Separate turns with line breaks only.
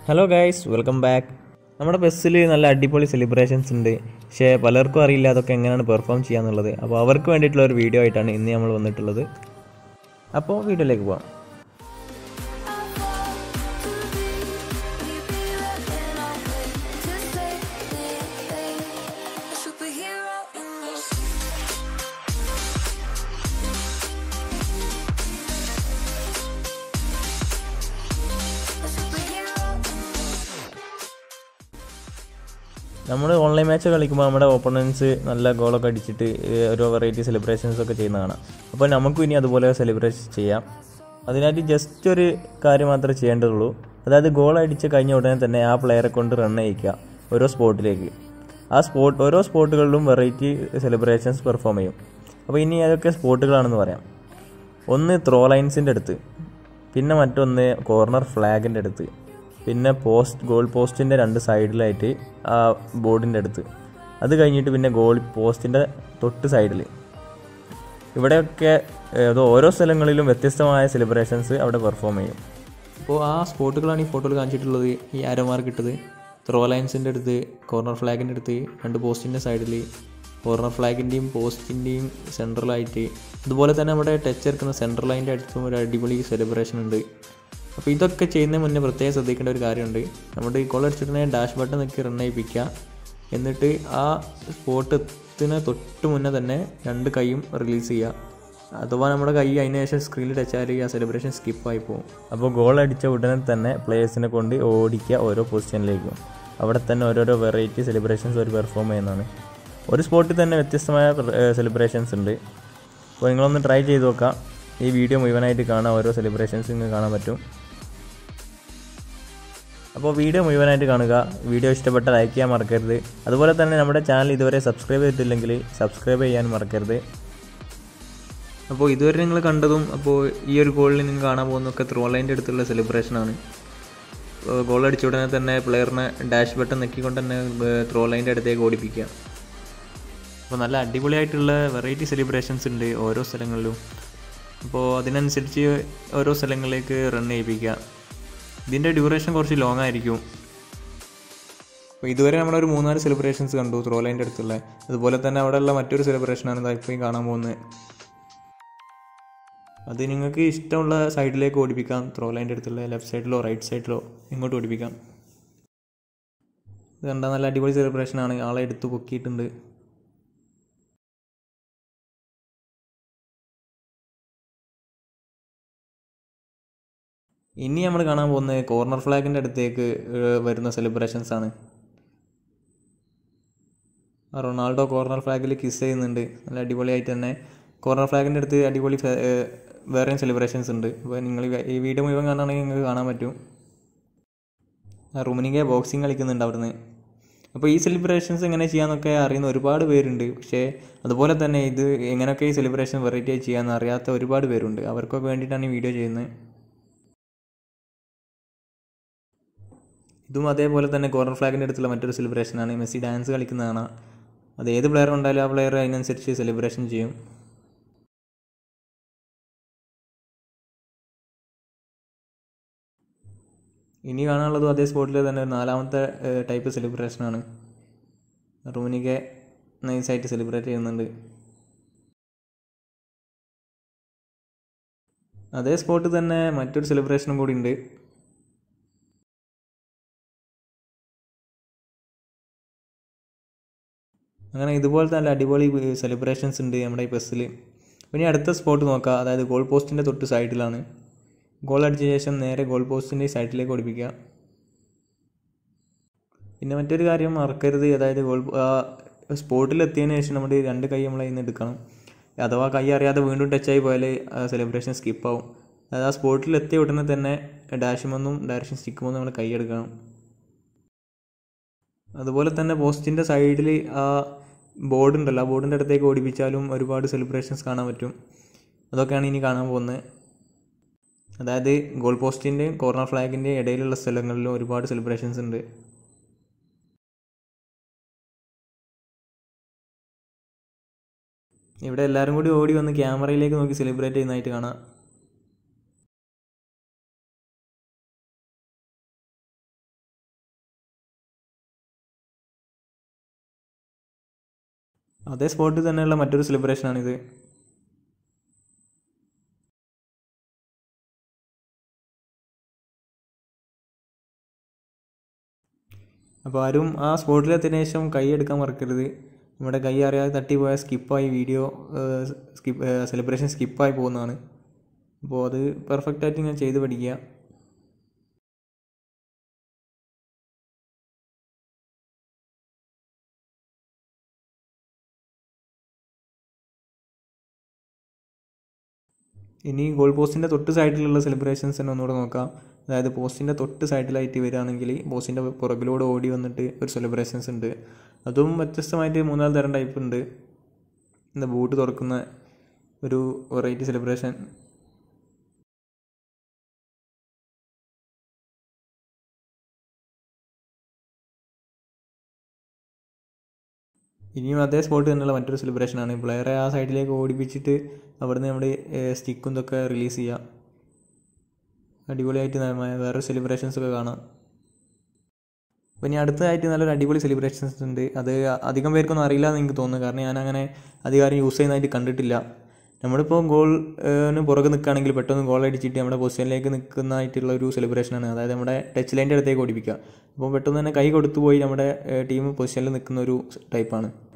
hello guys welcome back നമ്മുടെ ബസ്സിൽ നല്ല അടിപൊളി സെലിബ്രേഷൻസ് ഉണ്ട് പക്ഷേ പലർക്കും അറിയില്ല അതൊക്കെ എങ്ങനെയാണ് പെർഫോം ചെയ്യാന്നുള്ളത് അപ്പോൾ അവർക്ക് വേണ്ടിയിട്ടുള്ള ഒരു വീഡിയോ ആയിട്ടാണ് ഇന്ന് നമ്മൾ വന്നിട്ടുള്ളത് അപ്പോൾ വീഡിയോയിലേക്ക് പോകാം
Superhero in this A superhero in this
നമ്മൾ ഓൺലൈൻ മാച്ച് കളിക്കുമ്പോൾ നമ്മുടെ ഓപ്പണൻസ് നല്ല ഗോളൊക്കെ അടിച്ചിട്ട് ഏഹ്, ഓരോ വെറൈറ്റി സെലിബ്രേഷൻസ് ഒക്കെ ചെയ്യുന്ന കാണാം അപ്പോൾ നമുക്കും ഇനി അതുപോലെ സെലിബ്രേഷൻ ചെയ്യാം അതിനായിട്ട് ജസ്റ്റ് ഒരു കാര്യം മാത്രമേ ചെയ്യേണ്ടതുള്ളൂ അതായത് ഗോൾ അടിച്ച് കഴിഞ്ഞ ഉടനെ തന്നെ ആ പ്ലെയറെ കൊണ്ട് റൺ ചെയ്യിക്കുക ഓരോ സ്പോട്ടിലേക്ക് ആ സ്പോട്ട് ഓരോ സ്പോട്ടുകളിലും വെറൈറ്റി സെലിബ്രേഷൻസ് പെർഫോം ചെയ്യും അപ്പോൾ ഇനി ഏതൊക്കെ സ്പോട്ടുകളാണെന്ന് പറയാം ഒന്ന് ത്രോ ലൈൻസിൻ്റെ അടുത്ത് പിന്നെ മറ്റൊന്ന് കോർണർ ഫ്ലാഗിൻ്റെ അടുത്ത് പിന്നെ പോസ്റ്റ് ഗോൾ പോസ്റ്റിൻ്റെ രണ്ട് സൈഡിലായിട്ട് ആ ബോർഡിൻ്റെ അടുത്ത് അത് കഴിഞ്ഞിട്ട് പിന്നെ ഗോൾ പോസ്റ്റിൻ്റെ തൊട്ട് സൈഡിൽ ഇവിടെയൊക്കെ ഏഹ്, അത് ഓരോ സ്ഥലങ്ങളിലും വ്യത്യസ്തമായ സെലിബ്രേഷൻസ് അവിടെ പെർഫോം ചെയ്യും അപ്പോൾ ആ സ്പോട്ടുകളാണ് ഈ ഫോട്ടോയിൽ കാണിച്ചിട്ടുള്ളത് ഈ ആരോ മാർക്ക് ഇട്ടത് ത്രോ ലൈൻസിൻ്റെ അടുത്ത് കോർണർ ഫ്ലാഗിൻ്റെ അടുത്ത് രണ്ട് പോസ്റ്റിൻ്റെ സൈഡിൽ കോർണർ ഫ്ലാഗിൻ്റെയും പോസ്റ്റിൻ്റെയും സെൻട്രലായിട്ട് അതുപോലെ തന്നെ നമ്മുടെ ടച്ച് ഇറക്കുന്ന സെൻട്രൽ ലൈൻ്റെ അടുത്തും ഒരു അടിപൊളി സെലിബ്രേഷൻ ഉണ്ട് അപ്പോൾ ഇതൊക്കെ ചെയ്യുന്നതിന് മുന്നേ പ്രത്യേകം ശ്രദ്ധിക്കേണ്ട ഒരു കാര്യമുണ്ട് നമ്മുടെ ഈ കോൾ അടിച്ചിട്ടുണ്ടെങ്കിൽ ഡാഷ് ബട്ടൺ നിൽക്കി റൺ ചെയ്യിപ്പിക്കുക എന്നിട്ട് ആ സ്പോട്ടത്തിന് തൊട്ട് മുന്നേ തന്നെ രണ്ട് കൈയും റിലീസ് ചെയ്യുക അഥവാ നമ്മുടെ കൈ അതിന് ശേഷം സ്ക്രീനിൽ ടച്ചാൽ ആ സെലിബ്രേഷൻ സ്കിപ്പായി പോകും അപ്പോൾ ഗോൾ അടിച്ച ഉടനെ തന്നെ പ്ലേയേഴ്സിനെ കൊണ്ട് ഓടിക്കുക ഓരോ പൊസിഷനിലേക്കും അവിടെ തന്നെ ഓരോരോ വെറൈറ്റി സെലിബ്രേഷൻസ് ഒരു പെർഫോം ചെയ്യുന്നതാണ് ഒരു സ്പോട്ടിൽ തന്നെ വ്യത്യസ്തമായ സെലിബ്രേഷൻസ് ഉണ്ട് അപ്പോൾ നിങ്ങളൊന്ന് ട്രൈ ചെയ്ത് നോക്കാം ഈ വീഡിയോ മുഴുവനായിട്ട് കാണാം ഓരോ സെലിബ്രേഷൻസ് നിങ്ങൾക്ക് കാണാൻ പറ്റും അപ്പോൾ വീഡിയോ മുഴുവനായിട്ട് കാണുക വീഡിയോ ഇഷ്ടപ്പെട്ട ലൈക്ക് ചെയ്യാൻ മറക്കരുത് അതുപോലെ തന്നെ നമ്മുടെ ചാനൽ ഇതുവരെ സബ്സ്ക്രൈബ് ചെയ്തിട്ടില്ലെങ്കിൽ സബ്സ്ക്രൈബ് ചെയ്യാൻ മറക്കരുത് അപ്പോൾ ഇതുവരെ നിങ്ങൾ കണ്ടതും അപ്പോൾ ഈ ഒരു ഗോളിൽ നിങ്ങൾ കാണാൻ പോകുന്നതൊക്കെ ത്രോ ലൈൻ്റെ അടുത്തുള്ള സെലിബ്രേഷനാണ് ഗോൾ അടിച്ച ഉടനെ തന്നെ പ്ലെയറിനെ ഡാഷ് ബട്ടൺ നെക്കിക്കൊണ്ട് തന്നെ ത്രോ ലൈൻ്റെ അടുത്തേക്ക് ഓടിപ്പിക്കുക അപ്പോൾ നല്ല അടിപൊളിയായിട്ടുള്ള വെറൈറ്റി സെലിബ്രേഷൻസ് ഉണ്ട് ഓരോ സ്ഥലങ്ങളിലും അപ്പോൾ അതിനനുസരിച്ച് ഓരോ സ്ഥലങ്ങളിലേക്ക് റൺ ചെയ്യിപ്പിക്കുക ഇതിൻ്റെ ഡ്യൂറേഷൻ കുറച്ച് ലോങ് ആയിരിക്കും അപ്പോൾ ഇതുവരെ നമ്മളൊരു മൂന്നാല് സെലിബ്രേഷൻസ് കണ്ടു ത്രോ ലൈൻ്റെ അടുത്തുള്ള അതുപോലെ തന്നെ അവിടെയുള്ള മറ്റൊരു സെലിബ്രേഷനാണ് ഇതാ ഇപ്പോൾ ഈ കാണാൻ പോകുന്നത് അത് നിങ്ങൾക്ക് ഇഷ്ടമുള്ള സൈഡിലേക്ക് ഓടിപ്പിക്കാം ത്രോ ലൈൻ്റെ അടുത്തുള്ള ലെഫ്റ്റ് സൈഡിലോ റൈറ്റ് സൈഡിലോ ഇങ്ങോട്ട് ഓടിപ്പിക്കാം ഇത് കണ്ടാൽ നല്ല അടിപൊളി സെലിബ്രേഷനാണ് ആളെ എടുത്ത് പൊക്കിയിട്ടുണ്ട് ഇനി നമ്മൾ കാണാൻ പോകുന്നത് കോർണർ ഫ്ലാഗിൻ്റെ അടുത്തേക്ക് ഏഹ്, വരുന്ന സെലിബ്രേഷൻസ് ആണ് ആ റൊണാൾഡോ കോർണർ ഫ്ലാഗിൽ കിസ് ചെയ്യുന്നുണ്ട് നല്ല അടിപൊളിയായിട്ട് തന്നെ കോർണർ ഫ്ലാഗിൻ്റെ അടുത്ത് അടിപൊളി ഫെ- ഏഹ്, വേറെയും സെലിബ്രേഷൻസ് ഉണ്ട് അപ്പോൾ നിങ്ങൾ ഈ- ഈ വീഡിയോ മുഴുവൻ കാണുകയാണെങ്കിൽ നിങ്ങൾക്ക് കാണാൻ പറ്റും ആ റുമനിക ബോക്സിങ് കളിക്കുന്നുണ്ട് അവിടുന്ന് അപ്പോൾ ഈ സെലിബ്രേഷൻസ് എങ്ങനെ ചെയ്യാമെന്നൊക്കെ അറിയുന്ന ഒരുപാട് പേരുണ്ട് പക്ഷേ അതുപോലെ തന്നെ ഇത് എങ്ങനെയൊക്കെ ഈ സെലിബ്രേഷൻ വെറൈറ്റി ആയി ചെയ്യാമെന്ന് അറിയാത്ത ഒരുപാട് പേരുണ്ട് അവർക്കൊക്കെ വേണ്ടിയിട്ടാണ് ഈ വീഡിയോ ചെയ്യുന്നത് ഇതും അതേപോലെ തന്നെ കോർണർ ഫ്ലാഗിൻ്റെ അടുത്തുള്ള മറ്റൊരു സെലിബ്രേഷനാണ് മെസ്സി ഡാൻസ് കളിക്കുന്നതാണ് അത് ഏത് പ്ലെയർ ഉണ്ടായാലും ആ പ്ലെയർ അതിനനുസരിച്ച് സെലിബ്രേഷൻ ചെയ്യും ഇനി കാണാനുള്ളതും അതേ സ്പോട്ടിൽ തന്നെ ഒരു നാലാമത്തെ ടൈപ്പ് സെലിബ്രേഷനാണ് റൂമിനിക്കെ നൈസായിട്ട് സെലിബ്രേറ്റ് ചെയ്യുന്നുണ്ട് അതേ സ്പോട്ടിൽ തന്നെ മറ്റൊരു സെലിബ്രേഷനും കൂടി ഉണ്ട് അങ്ങനെ ഇതുപോലത്തെ നല്ല അടിപൊളി സെലിബ്രേഷൻസ് ഉണ്ട് നമ്മുടെ ഈ ബസ്സിൽ ഇനി അടുത്ത സ്പോട്ട് നോക്കാം അതായത് ഗോൾ പോസ്റ്റിൻ്റെ തൊട്ട് സൈഡിലാണ് ഗോൾ അടിച്ച ശേഷം നേരെ ഗോൾ പോസ്റ്റിൻ്റെ സൈഡിലേക്ക് ഓടിപ്പിക്കുക പിന്നെ മറ്റൊരു കാര്യം മറക്കരുത് അതായത് ഗോൾ സ്പോട്ടിൽ എത്തിയതിന് ശേഷം നമ്മുടെ ഈ രണ്ട് കൈ നമ്മൾ അതിൽ നിന്ന് എടുക്കണം അഥവാ കൈ അറിയാതെ വീണ്ടും ടച്ചായി പോയാൽ സെലിബ്രേഷൻ സ്കിപ്പാവും അതായത് ആ സ്പോട്ടിൽ എത്തിയ ഉടനെ തന്നെ ഡാഷുമെന്നും ഡയറക്ഷൻ സ്റ്റിക്കുമെന്നും നമ്മൾ കൈ എടുക്കണം അതുപോലെ തന്നെ പോസ്റ്റിൻ്റെ സൈഡിൽ ആ ബോർഡ് ഉണ്ടല്ലോ ആ ബോർഡിൻ്റെ അടുത്തേക്ക് ഓടിപ്പിച്ചാലും ഒരുപാട് സെലിബ്രേഷൻസ് കാണാൻ പറ്റും അതൊക്കെയാണ് ഇനി കാണാൻ പോകുന്നത് അതായത് ഗോൾ പോസ്റ്റിൻ്റെയും കോർണർ ഫ്ലാഗിൻ്റെയും ഇടയിലുള്ള സ്ഥലങ്ങളിലും ഒരുപാട് സെലിബ്രേഷൻസ് ഉണ്ട് ഇവിടെ എല്ലാവരും കൂടി ഓടി വന്ന് ക്യാമറയിലേക്ക് നോക്കി സെലിബ്രേറ്റ് ചെയ്യുന്നതായിട്ട് കാണാം അതേ സ്പോട്ടിൽ തന്നെയുള്ള മറ്റൊരു സെലിബ്രേഷനാണിത് അപ്പോൾ ആരും ആ സ്പോട്ടിലെത്തിയതിനു ശേഷം കൈ എടുക്കാൻ മറക്കരുത് നമ്മുടെ കൈ അറിയാതെ തട്ടിപ്പോയാൽ സ്കിപ്പായി വീഡിയോ സ്കിപ്പ് സെലിബ്രേഷൻ സ്കിപ്പായി പോകുന്നതാണ് അപ്പോൾ അത് പെർഫെക്റ്റ് ആയിട്ട് ഞാൻ ചെയ്ത് പഠിക്കുക ഇനി ഗോൾ പോസ്റ്റിൻ്റെ തൊട്ട് സൈഡിലുള്ള സെലിബ്രേഷൻസ് തന്നെ ഒന്നുകൂടെ നോക്കാം അതായത് പോസ്റ്റിൻ്റെ തൊട്ട് സൈഡിലായിട്ട് വരികയാണെങ്കിൽ പോസ്റ്റിൻ്റെ പുറകിലൂടെ ഓടി വന്നിട്ട് ഒരു സെലിബ്രേഷൻസ് ഉണ്ട് അതും വ്യത്യസ്തമായിട്ട് മൂന്നാല് തരം ടൈപ്പ് ഉണ്ട് എന്താ ബൂട്ട് തുറക്കുന്ന ഒരു വെറൈറ്റി സെലിബ്രേഷൻ ഇനിയും അതേ സ്പോട്ട് തന്നെയുള്ള മറ്റൊരു സെലിബ്രേഷനാണ് പ്ലെയറെ ആ സൈഡിലേക്ക് ഓടിപ്പിച്ചിട്ട് അവിടുന്ന് നമ്മുടെ സ്റ്റിക്കും ഇതൊക്കെ റിലീസ് ചെയ്യാം അടിപൊളിയായിട്ട് ന- വേറെ സെലിബ്രേഷൻസ് ഒക്കെ കാണാം അപ്പോൾ ഇനി അടുത്തതായിട്ട് നല്ലൊരു അടിപൊളി സെലിബ്രേഷൻസ് ഉണ്ട് അത് അധികം പേർക്കൊന്നും അറിയില്ല എന്ന് എനിക്ക് തോന്നുന്നു കാരണം ഞാൻ അങ്ങനെ അധികാരം യൂസ് ചെയ്യുന്നതായിട്ട് കണ്ടിട്ടില്ല നമ്മളിപ്പോൾ ഗോളിന് പുറകെ നിൽക്കുകയാണെങ്കിൽ പെട്ടെന്ന് ഗോൾ അടിച്ചിട്ട് നമ്മുടെ പൊസിഷനിലേക്ക് നിൽക്കുന്നതായിട്ടുള്ള ഒരു സെലിബ്രേഷനാണ് അതായത് നമ്മുടെ ടച്ച് ലൈൻ്റെ അടുത്തേക്ക് ഓടിപ്പിക്കുക അപ്പോൾ പെട്ടെന്ന് തന്നെ കൈ കൊടുത്തു പോയി നമ്മുടെ ടീം പൊസിഷനിൽ നിൽക്കുന്ന ഒരു ടൈപ്പാണ്